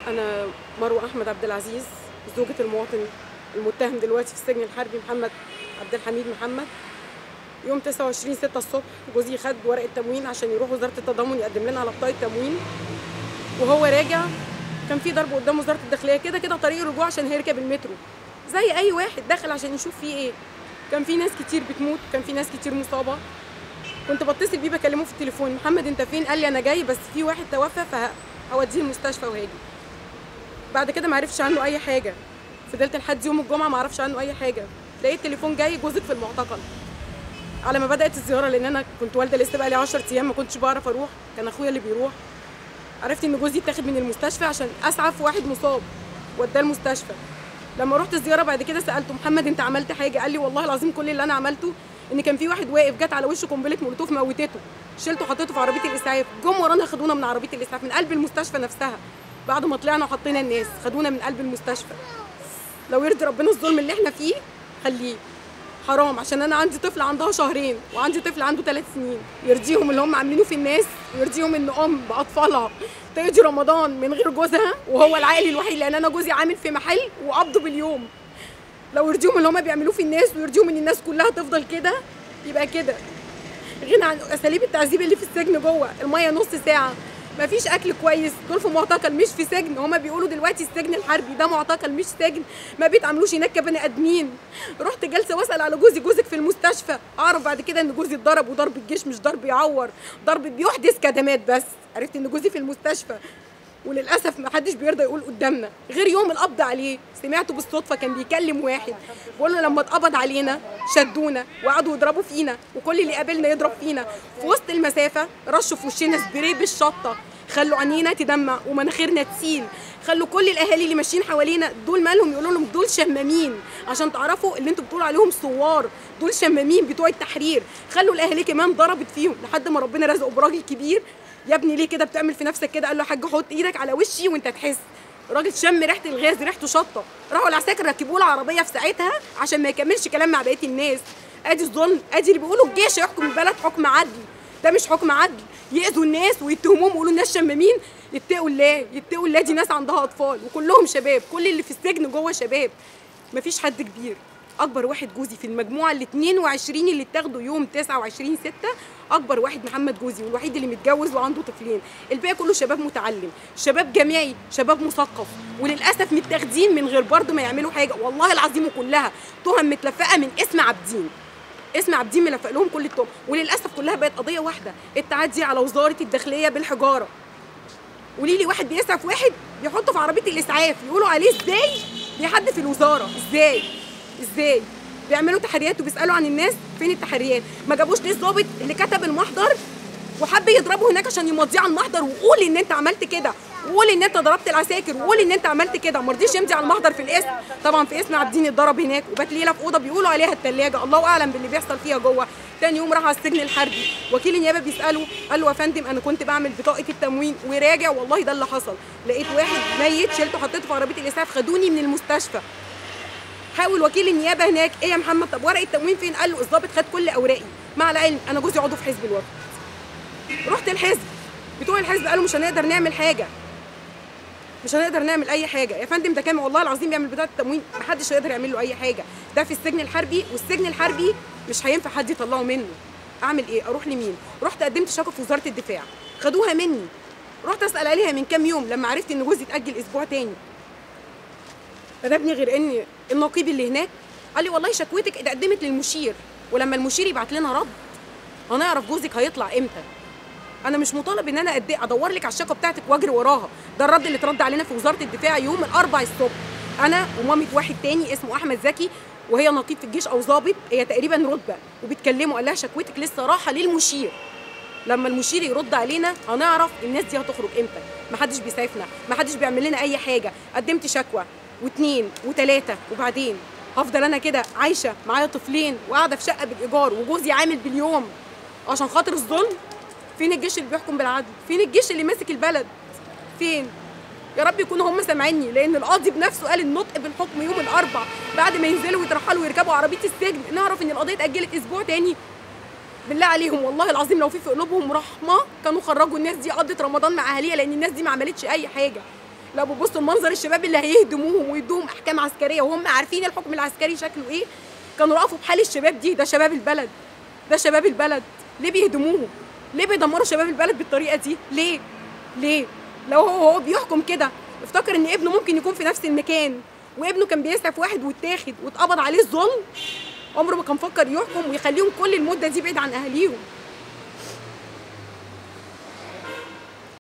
أنا مروة أحمد عبد العزيز زوجة المواطن المتهم دلوقتي في السجن الحربي محمد عبد الحميد محمد يوم 29 6 الصبح جوزي خد ورقة تموين عشان يروح وزارة التضامن يقدم لنا على بطاقة تموين وهو راجع كان في ضرب قدام وزارة الداخلية كده كده طريق الرجوع عشان هيركب المترو زي أي واحد داخل عشان يشوف فيه إيه كان في ناس كتير بتموت كان في ناس كتير مصابة كنت بتصل بيه بكلمه في التليفون محمد انت فين قال لي انا جاي بس في واحد توفى فهوديه المستشفى وهاجي بعد كده ما عرفش عنه اي حاجه فضلت لحد يوم الجمعه ما اعرفش عنه اي حاجه لقيت تليفون جاي جوزك في المعتقل على ما بدات الزياره لان انا كنت والده لسه بقى لي 10 ايام ما كنتش بعرف اروح كان اخويا اللي بيروح عرفت ان جوزي اتاخد من المستشفى عشان اسعف واحد مصاب وداه المستشفى لما رحت الزياره بعد كده سالته محمد انت عملت حاجه قال لي والله العظيم كل اللي انا عملته ان كان في واحد واقف جت على وشه قنبله مولوتوف موتته شلته حطيته في عربيه الاسعاف جم ورانا خدونا من عربيه الاسعاف من قلب المستشفى نفسها بعد ما طلعنا وحطينا الناس خدونا من قلب المستشفى لو يرضي ربنا الظلم اللي احنا فيه خليه حرام عشان انا عندي طفل عندها شهرين وعندي طفل عنده ثلاث سنين يرضيهم اللي هم عاملينه في الناس ويرضيهم ان ام باطفالها تقضي رمضان من غير جوزها وهو العائل الوحيد لان انا جوزي عامل في محل وقبضه باليوم لو يرضيهم اللي هم بيعملوه في الناس ويرضيهم ان الناس كلها تفضل كده يبقى كده غنى عن اساليب التعذيب اللي في السجن جوه الميه نص ساعه مفيش اكل كويس دول في معتقل مش في سجن هما بيقولوا دلوقتي السجن الحربي ده معتقل مش سجن ما بيتعاملوش هناك كبني ادمين رحت جلسه واسال على جوزي جوزك في المستشفى اعرف بعد كده ان جوزي اتضرب وضرب الجيش مش ضرب يعور ضرب بيحدث كدمات بس عرفت ان جوزي في المستشفى وللاسف ما حدش بيرضى يقول قدامنا غير يوم القبض عليه سمعته بالصدفه كان بيكلم واحد بيقول له لما اتقبض علينا شدونا وقعدوا يضربوا فينا وكل اللي قابلنا يضرب فينا في وسط المسافه رشوا في وشنا سبراي بالشطه خلوا عينينا تدمع ومناخيرنا تسيل خلوا كل الاهالي اللي ماشيين حوالينا دول مالهم يقولوا لهم دول شمامين عشان تعرفوا اللي انتوا بتقولوا عليهم ثوار دول شمامين بتوع التحرير خلوا الاهالي كمان ضربت فيهم لحد ما ربنا رزقه براجل كبير يا ابني ليه كده بتعمل في نفسك كده قال له يا حاج حط ايدك على وشي وانت تحس راجل شم ريحه الغاز ريحته شطه راحوا العساكر ركبوا له عربيه في ساعتها عشان ما يكملش كلام مع بقيه الناس ادي الظلم ادي اللي بيقولوا الجيش يحكم البلد حكم عدل ده مش حكم عدل يأذوا الناس ويتهموهم ويقولوا الناس شمامين يتقوا الله يتقوا الله دي ناس عندها اطفال وكلهم شباب كل اللي في السجن جوه شباب مفيش حد كبير اكبر واحد جوزي في المجموعه ال 22 اللي اتاخدوا يوم 29 6 اكبر واحد محمد جوزي والوحيد اللي متجوز وعنده طفلين الباقي كله شباب متعلم شباب جامعي شباب مثقف وللاسف متاخدين من غير برضه ما يعملوا حاجه والله العظيم كلها تهم متلفقه من اسم عابدين اسم عابدين ملفق لهم كل التهم وللاسف كلها بقت قضيه واحده التعدي على وزاره الداخليه بالحجاره قولي لي واحد بيسعف واحد بيحطه في عربيه الاسعاف يقولوا عليه ازاي بيحدف الوزاره ازاي ازاي بيعملوا تحريات وبيسالوا عن الناس فين التحريات ما جابوش ليه الضابط اللي كتب المحضر وحب يضربه هناك عشان يمضيه على المحضر وقول ان انت عملت كده وقول ان انت ضربت العساكر وقول ان انت عملت كده ما رضيش يمضي على المحضر في الاسم طبعا في اسم عابدين اتضرب هناك وبات ليله في اوضه بيقولوا عليها الثلاجه الله اعلم باللي بيحصل فيها جوه تاني يوم راح على السجن الحربي وكيل النيابه بيساله قال له يا فندم انا كنت بعمل بطاقه التموين وراجع والله ده اللي حصل لقيت واحد ميت شلته حطيته في عربيه الاسعاف خدوني من المستشفى حاول وكيل النيابه هناك ايه يا محمد طب ورقه التموين فين قال له الضابط خد كل اوراقي مع العلم انا جوزي عضو في حزب الوفد رحت الحزب بتوع الحزب قالوا مش هنقدر نعمل حاجه مش هنقدر نعمل اي حاجه يا فندم ده كان والله العظيم بيعمل بطاقه التموين محدش هيقدر يعمل له اي حاجه ده في السجن الحربي والسجن الحربي مش هينفع حد يطلعه منه اعمل ايه اروح لمين رحت قدمت شكوى في وزاره الدفاع خدوها مني رحت اسال عليها من كام يوم لما عرفت ان جوزي اتاجل اسبوع تاني فدبني غير ان النقيب اللي هناك قال لي والله شكوتك اتقدمت للمشير ولما المشير يبعت لنا رد هنعرف جوزك هيطلع امتى انا مش مطالب ان انا أدي ادور لك على الشقه بتاعتك واجري وراها ده الرد اللي اترد علينا في وزاره الدفاع يوم الاربع الصبح انا ومامه واحد تاني اسمه احمد زكي وهي نقيب في الجيش او ضابط هي تقريبا رتبه وبيتكلموا قال لها شكوتك لسه راحه للمشير لما المشير يرد علينا هنعرف الناس دي هتخرج امتى محدش بيسعفنا محدش بيعمل لنا اي حاجه قدمت شكوى واثنين وثلاثه وبعدين هفضل انا كده عايشه معايا طفلين وقاعده في شقه بالايجار وجوزي عامل باليوم عشان خاطر الظلم فين الجيش اللي بيحكم بالعدل فين الجيش اللي ماسك البلد فين يا رب يكونوا هم سامعيني لان القاضي بنفسه قال النطق بالحكم يوم الاربع بعد ما ينزلوا ويترحلوا ويركبوا عربيه السجن نعرف ان القضيه اتاجلت اسبوع تاني بالله عليهم والله العظيم لو في في قلوبهم رحمه كانوا خرجوا الناس دي قضت رمضان مع اهاليها لان الناس دي ما عملتش اي حاجه لو ببصوا لمنظر الشباب اللي هيهدموهم ويدوهم احكام عسكريه وهم عارفين الحكم العسكري شكله ايه كانوا وقفوا بحال الشباب دي ده شباب البلد ده شباب البلد ليه بيهدموهم ليه بيدمروا شباب البلد بالطريقه دي ليه ليه لو هو هو بيحكم كده افتكر ان ابنه ممكن يكون في نفس المكان وابنه كان بيسعف واحد واتاخد واتقبض عليه الظلم عمره ما كان فكر يحكم ويخليهم كل المده دي بعيد عن اهاليهم